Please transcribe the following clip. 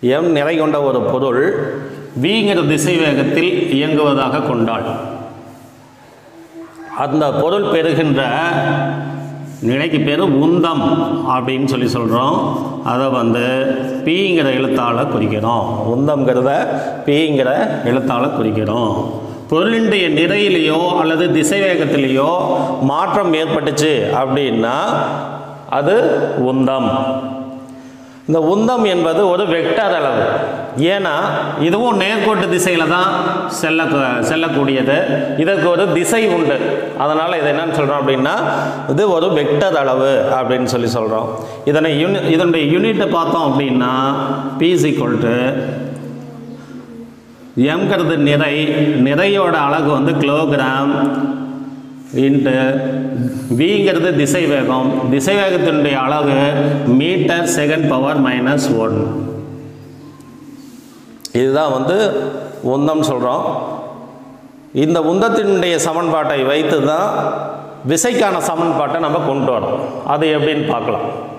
M நிறை கொண்ட ஒரு பொருள் விங்கிற திசை வேகத்தில் இயங்குவதாக கொண்டாள் அந்த பொருள் பெறுகின்ற நிலைக்கு பேர் உந்தம் அப்படின்னு சொல்லி சொல்கிறோம் அதை வந்து பிங்கிற எழுத்தால் குறிக்கிறோம் உந்தம்ங்கிறத பிங்கிற எழுத்தால் குறிக்கிறோம் பொருளினுடைய நிறையிலேயோ அல்லது திசை வேகத்திலேயோ மாற்றம் ஏற்பட்டுச்சு அப்படின்னா அது உந்தம் இந்த உந்தம் என்பது ஒரு வெக்டர் அளவு ஏன்னா இதுவும் நேர்கோட்டு திசையில் தான் செல்ல செல்லக்கூடியது இதற்கு ஒரு திசை உண்டு அதனால் இதை என்னன்னு சொல்கிறோம் அப்படின்னா இது ஒரு வெக்டர் அளவு அப்படின்னு சொல்லி சொல்கிறோம் இதனை யூனி இதனுடைய யூனிட்டை பார்த்தோம் அப்படின்னா பிஸ் ஈக்குவல் டு எம்ங்கிறது நிறை நிறையோட அழகு வந்து கிலோகிராம் இன்ட்டு விங்கிறது திசை வேகம் திசை வேகத்தினுடைய அளவு metre second power minus one இதுதான் வந்து உந்தம் சொல்கிறோம் இந்த உந்தத்தினுடைய சமன்பாட்டை வைத்து தான் விசைக்கான சமன்பாட்டை நம்ம கொண்டு வரோம் அது எப்படின்னு பார்க்கலாம்